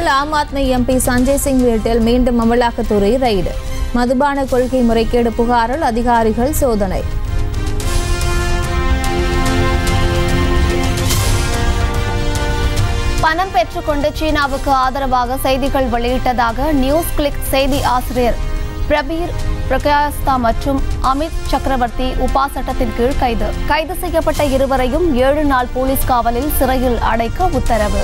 சென்னையில் ஆம் ஆத்மி எம்பி சஞ்சய் சிங் வீட்டில் மீண்டும் அமலாக்கத்துறை ரெய்டு மதுபான கொள்கை முறைகேடு புகாரில் அதிகாரிகள் சோதனை பணம் பெற்றுக்கொண்டு சீனாவுக்கு ஆதரவாக செய்திகள் வெளியிட்டதாக நியூஸ் கிளிக் செய்தி ஆசிரியர் பிரபீர் பிரகாஸ்தா மற்றும் அமித் சக்கரவர்த்தி உபா சட்டத்தின் கீழ் கைது கைது செய்யப்பட்ட இருவரையும் ஏழு நாள் போலீஸ் காவலில் சிறையில் அடைக்க உத்தரவு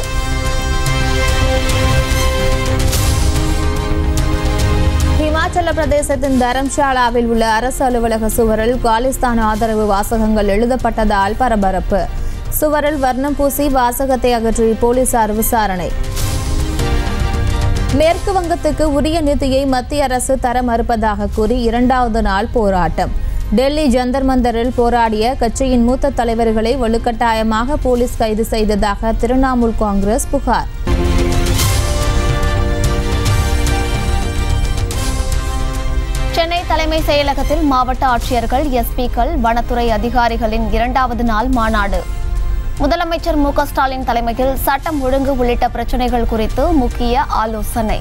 ஹிமாச்சல பிரதேசத்தின் தரம்ஷாலாவில் உள்ள அரசு அலுவலக சுவரில் காலிஸ்தான் ஆதரவு வாசகங்கள் எழுதப்பட்டதால் பரபரப்பு சுவரில் வர்ணம் பூசி வாசகத்தை அகற்றி போலீசார் விசாரணை மேற்கு வங்கத்துக்கு உரிய நிதியை மத்திய அரசு தர மறுப்பதாக கூறி இரண்டாவது நாள் போராட்டம் டெல்லி ஜந்தர் மந்தரில் போராடிய கட்சியின் மூத்த தலைவர்களை வலுக்கட்டாயமாக போலீஸ் கைது செய்ததாக திரிணாமுல் காங்கிரஸ் புகார் சென்னை தலைமை செயலகத்தில் மாவட்ட ஆட்சியர்கள் எஸ்பிக்கள் வனத்துறை அதிகாரிகளின் இரண்டாவது நாள் மாநாடு முதலமைச்சர் மு க ஸ்டாலின் தலைமையில் சட்டம் ஒழுங்கு உள்ளிட்ட பிரச்சினைகள் குறித்து முக்கிய ஆலோசனை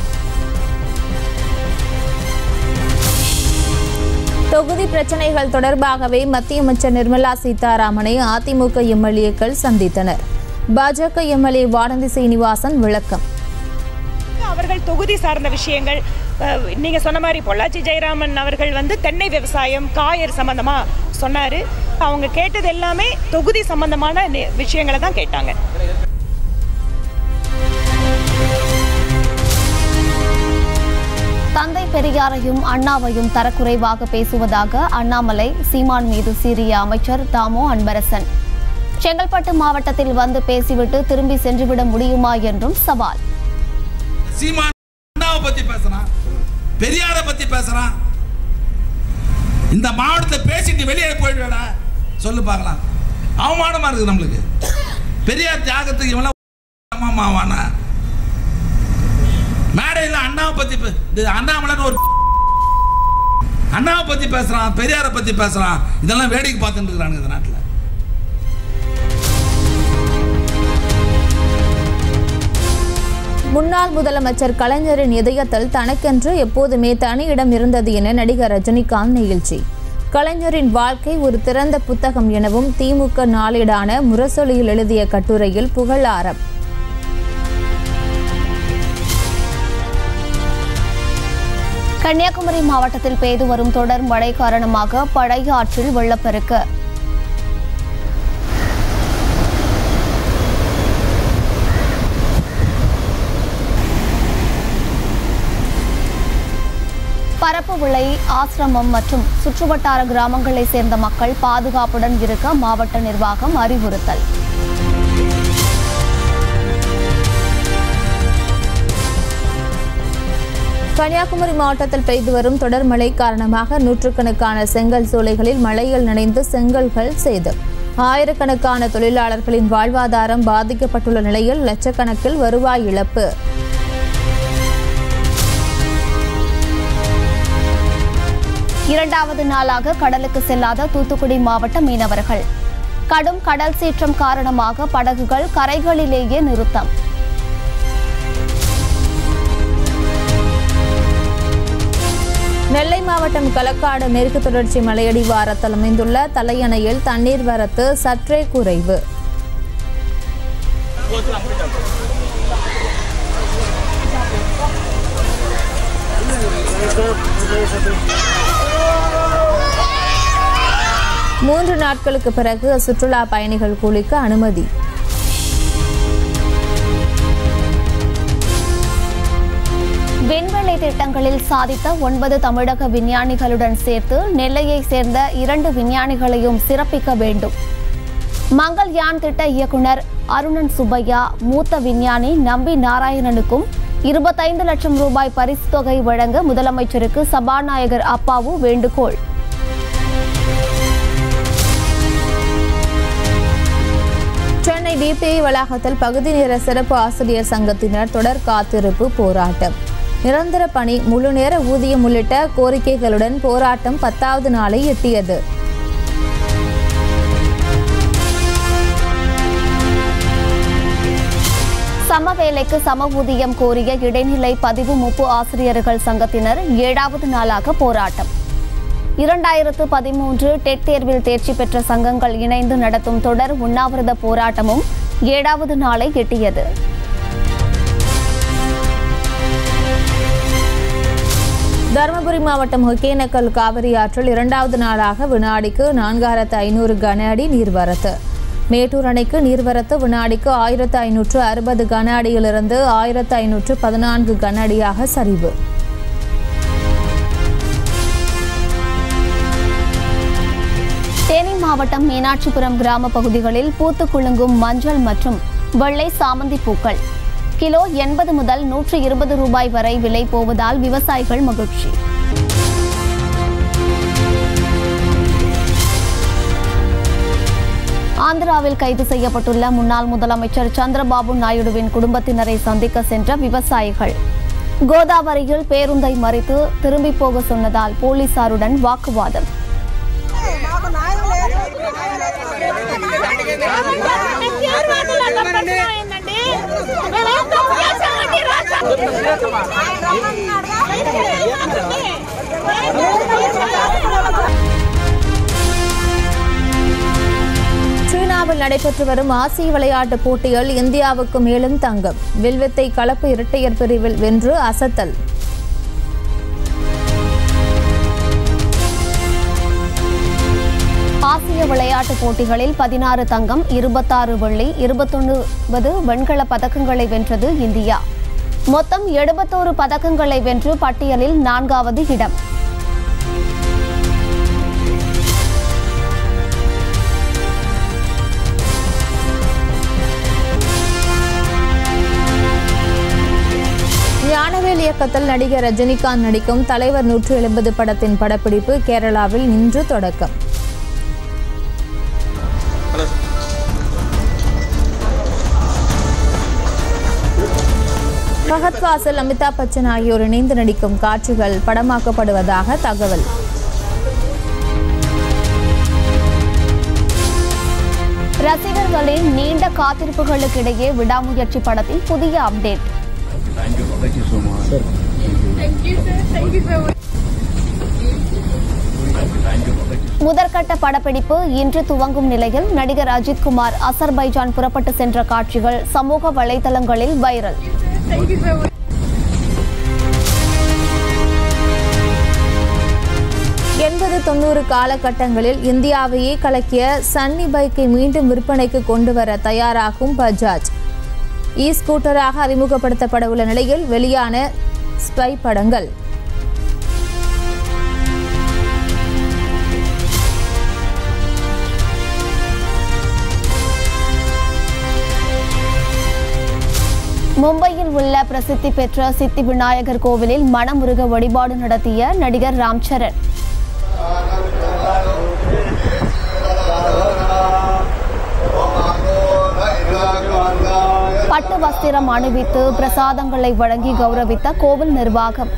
தொகுதி பிரச்சனைகள் தொடர்பாகவே மத்திய அமைச்சர் நிர்மலா சீதாராமனை அதிமுக எம்எல்ஏக்கள் சந்தித்தனர் பாஜக எம்எல்ஏ வானதி சீனிவாசன் விளக்கம் அவர்கள் தொகுதி சார்ந்த விஷயங்கள் அஹ், நீங்க சொன்ன மாதிரி பொள்ளாச்சி ஜெயராமன் அவர்கள் வந்து தென்னை விவசாயம் காயர் சம்பந்தமா சொன்னாரு அவங்க கேட்டது எல்லாமே தொகுதி சம்பந்தமான நி- விஷயங்களை தான் கேட்டாங்க தந்தை பெரியாரையும் அண்ணாவையும் தரக்குறைவாக பேசுவதாக அண்ணாமலை சீமான் மீது சீறிய அமைச்சர் தாமோ அன்பரசன் செங்கல்பட்டு மாவட்டத்தில் வந்து பேசிவிட்டு திரும்பி சென்றுவிட முடியுமா என்றும் சவால் சீமான் அண்ணாவை பத்தி பேசுறான் பெரியார பத்தி பேசுறான் இந்த மாவட்டத்தை பேசிட்டு வெளியே போயிடுவேடா சொல்லு பார்க்கலாம் அவமானமா இருக்குது நம்மளுக்கு பெரியார் தியாகத்துக்கு இவெல்லாம் மாவானா மேடையில் அண்ணாவை பத்தி பே- இது அண்ணாமலைன்னு ஒரு அண்ணாவை பத்தி பேசுறான் பெரியாரை பத்தி பேசுறான் இதெல்லாம் வேடிக்கை பார்த்துட்டு இருக்கிறாங்க இந்த நாட்டில் முன்னாள் முதலமைச்சர் கலைஞரின் இதயத்தில் தனக்கென்று எப்போதுமே தனி இடம் இருந்தது என நடிகர் ரஜினிகாந்த் நெகிழ்ச்சி கலைஞரின் வாழ்க்கை ஒரு திறந்த புத்தகம் எனவும் திமுக நாளேடான முரசொலியில் எழுதிய கட்டுரையில் புகழாரம் கன்னியாகுமரி மாவட்டத்தில் பெய்து வரும் தொடர் மழை காரணமாக பழைய ஆற்றில் வெள்ளப்பெருக்கு பரப்பு விளை ஆசிரமம் மற்றும் சுற்றுவட்டார கிராமங்களை சேர்ந்த மக்கள் பாதுகாப்புடன் இருக்க மாவட்ட நிர்வாகம் அறிவுறுத்தல் கன்னியாகுமரி மாவட்டத்தில் பெய்து வரும் தொடர் மழை காரணமாக நூற்றுக்கணக்கான செங்கல் சூளைகளில் மழையில் நனைந்து செங்கல்கள் சேதம் ஆயிரக்கணக்கான தொழிலாளர்களின் வாழ்வாதாரம் பாதிக்கப்பட்டுள்ள நிலையில் லட்சக்கணக்கில் வருவாய் இழப்பு இரண்டாவது நாளாக கடலுக்கு செல்லாத தூத்துக்குடி மாவட்ட மீனவர்கள் கடும் கடல் சீற்றம் காரணமாக படகுகள் கரைகளிலேயே நிறுத்தம் நெல்லை மாவட்டம் களக்காடு மேற்கு தொடர்ச்சி மலையடிவாரத்தில் அமைந்துள்ள தலையணையில் தண்ணீர் வரத்து சற்றே குறைவு மூன்று நாட்களுக்கு பிறகு சுற்றுலா பயணிகள் குளிக்க அனுமதி விண்வெளி திட்டங்களில் சாதித்த ஒன்பது தமிழக விஞ்ஞானிகளுடன் சேர்த்து நெல்லையை சேர்ந்த இரண்டு விஞ்ஞானிகளையும் சிறப்பிக்க வேண்டும் மங்கள்யான் திட்ட இயக்குனர் அருணன் சுப்பையா மூத்த விஞ்ஞானி நம்பி நாராயணனுக்கும் இருபத்தைந்து லட்சம் ரூபாய் பரிசுத் தொகை வழங்க முதலமைச்சருக்கு சபாநாயகர் அப்பாவு வேண்டுகோள் சென்னை டிபிஐ வளாகத்தில் பகுதி நேர சிறப்பு ஆசிரியர் சங்கத்தினர் தொடர் காத்திருப்பு போராட்டம் நிரந்தர பணி முழுநேர ஊதியம் உள்ளிட்ட கோரிக்கைகளுடன் போராட்டம் பத்தாவது நாளை எட்டியது சம வேலைக்கு சம ஊதியம் கோரிய இடைநிலை பதிவு முப்பு ஆசிரியர்கள் சங்கத்தினர் ஏழாவது நாளாக போராட்டம் இரண்டாயிரத்து பதிமூன்று டெட் தேர்வில் தேர்ச்சி பெற்ற சங்கங்கள் இணைந்து நடத்தும் தொடர் உண்ணாவிரத போராட்டமும் ஏழாவது நாளை எட்டியது தருமபுரி மாவட்டம் ஒகேனக்கல் காவிரி ஆற்றில் இரண்டாவது நாளாக வினாடிக்கு நான்காயிரத்து ஐநூறு கன அடி நீர்வரத்து மேட்டூர் அணைக்கு நீர்வரத்து வினாடிக்கு ஆயிரத்து ஐநூற்று அறுபது கன அடியிலிருந்து ஆயிரத்து ஐநூற்று பதினான்கு கன அடியாக சரிவு தேனி மாவட்டம் மீனாட்சிபுரம் கிராம பகுதிகளில் பூத்து குலுங்கும் மஞ்சள் மற்றும் வெள்ளை சாமந்தி பூக்கள் கிலோ எண்பது முதல் நூற்று இருபது ரூபாய் வரை விலை போவதால் விவசாயிகள் மகிழ்ச்சி ஆந்திராவில் கைது செய்யப்பட்டுள்ள முன்னாள் முதலமைச்சர் சந்திரபாபு நாயுடுவின் குடும்பத்தினரை சந்திக்க சென்ற விவசாயிகள் கோதாவரியில் பேருந்தை மறித்து திரும்பி போக சொன்னதால் போலீசாருடன் வாக்குவாதம் சீனாவில் நடைபெற்று வரும் ஆசிய விளையாட்டுப் போட்டியில் இந்தியாவுக்கு மேலும் தங்கம் வில்வித்தை கலப்பு இரட்டையர் பிரிவில் வென்று அசத்தல் ஆசிய விளையாட்டுப் போட்டிகளில் பதினாறு தங்கம் இருபத்தாறு வெள்ளி இருபத்தொன்பது வெண்கல பதக்கங்களை வென்றது இந்தியா மொத்தம் எழுபத்தோரு பதக்கங்களை வென்று பட்டியலில் நான்காவது இடம் ஞானவேல் இயக்கத்தில் நடிகர் ரஜினிகாந்த் நடிக்கும் தலைவர் நூற்று எழுபது படத்தின் படப்பிடிப்பு கேரளாவில் இன்று தொடக்கம் ஃபஹத் ஃபாசில் அமிதாப் பச்சன் ஆகியோர் இணைந்து நடிக்கும் காட்சிகள் படமாக்கப்படுவதாக தகவல் ரசிகர்களின் நீண்ட காத்திருப்புகளுக்கிடையே விடாமுயற்சி படத்தின் புதிய அப்டேட் முதற்கட்ட படப்பிடிப்பு இன்று துவங்கும் நிலையில் நடிகர் அஜித்குமார் அசர்பைஜான் புறப்பட்டு சென்ற காட்சிகள் சமூக வலைதளங்களில் வைரல் எண்பது தொண்ணூறு காலகட்டங்களில் இந்தியாவையே கலக்கிய சன்னி பைக்கை மீண்டும் விற்பனைக்கு கொண்டு வர தயாராகும் பஜாஜ் இ ஸ்கூட்டராக அறிமுகப்படுத்தப்பட உள்ள நிலையில் வெளியான ஸ்பை படங்கள் மும்பையில் உள்ள பிரசித்தி பெற்ற சித்தி விநாயகர் கோவிலில் மனமுருக வழிபாடு நடத்திய நடிகர் ராம் சரண் பட்டு வஸ்திரம் அணிவித்து பிரசாதங்களை வழங்கி கௌரவித்த கோவில் நிர்வாகம்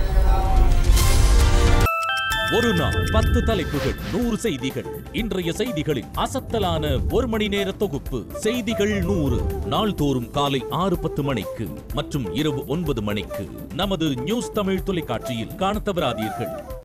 ஒரு நாள் பத்து தலைப்புகள் நூறு செய்திகள் இன்றைய செய்திகளின் அசத்தலான ஒரு மணி நேர தொகுப்பு செய்திகள் நூறு நாள்தோறும் காலை ஆறு பத்து மணிக்கு மற்றும் இரவு ஒன்பது மணிக்கு நமது நியூஸ் தமிழ் தொலைக்காட்சியில் காணத் தவறாதீர்கள்